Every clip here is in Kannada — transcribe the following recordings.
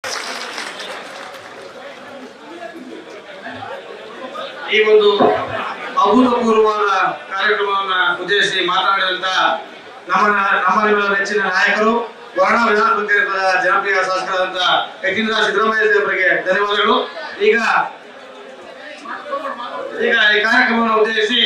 ಈ ಒಂದು ಅಭೂತಪೂರ್ವವಾದ ಕಾರ್ಯಕ್ರಮವನ್ನ ಉದ್ದೇಶಿಸಿ ಮಾತನಾಡಿದಂತ ನಮ್ಮ ನಮ್ಮ ನಿಮ್ಮೆಲ್ಲರ ನೆಚ್ಚಿನ ನಾಯಕರು ವರ್ಣ ವಿಧಾನ ಕ್ಷೇತ್ರದ ಜನಪ್ರಿಯ ಶಾಸಕರಾದಂತ ಯತೀಂದ್ರ ಸಿದ್ದರಾಮಯ್ಯ ಅವರಿಗೆ ಧನ್ಯವಾದಗಳು ಈಗ ಈಗ ಈ ಕಾರ್ಯಕ್ರಮವನ್ನು ಉದ್ದೇಶಿಸಿ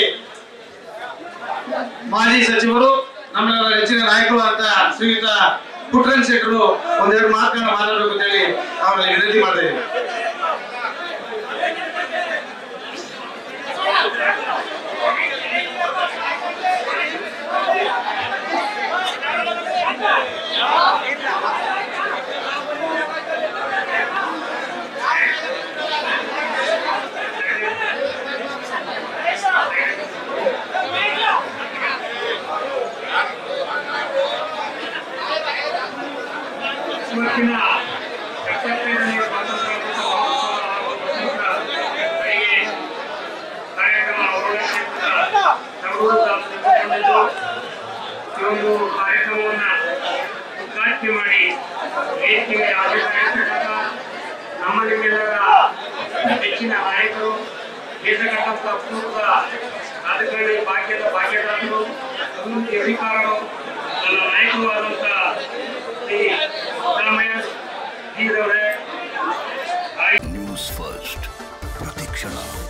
ಮಾಜಿ ಸಚಿವರು ನಮ್ಮೆಲ್ಲರ ನೆಚ್ಚಿನ ನಾಯಕರು ಅಂತ ಶ್ರೀಯುತ ಪುಟ್ರನ್ ಶೆಟ್ಟರು ಒಂದೆರಡು ಮಾತುಗಳನ್ನ ಮಾತಾಡಬೇಕು ಅಂತ ಹೇಳಿ ಅವರಲ್ಲಿ ವಿನಂತಿ ಮಾಡ್ತಾ ಇದ್ದೀನಿ ಇವತ್ತಿನ ಎಪ್ಪತ್ತೈದನೇ ಸ್ವಾತಂತ್ರ್ಯೋತ್ಸವ ಮಹೋತ್ಸವಗಳಿಗೆ ಕಾರ್ಯಕ್ರಮ ಅವಲೋಕಿಸಿದ ತವರು ತಾವು ತೆಗೆದುಕೊಂಡಿದ್ದು ಈ ಒಂದು ಕಾರ್ಯಕ್ರಮವನ್ನ ಉದ್ಘಾಟನೆ ಮಾಡಿ ವೇದಿಕೆಗೆ ಹಾಜರಾಗಿರ್ತಕ್ಕಂಥ ನಮ್ಮ ನಿಮ್ಮೆಲ್ಲರ ಹೆಚ್ಚಿನ ನಾಯಕರು ದೇಶಕಟ್ಟಂತ ಪೂರ್ವ ರಾಜಕಾರಣಿ ಭಾಗ್ಯದ ಭಾಗ್ಯದಾರರು ಅಭಿವೃದ್ಧಿ ಅಧಿಕಾರರು ನನ್ನ ನಾಯಕರು ಆದಂತ ಶ್ರೀ ಸಿದ್ದರಾಮಯ್ಯ ಜೀರವರೇ ನ್ಯೂಸ್ ಫಸ್ಟ್ ಪ್ರತಿಕ್ಷಣ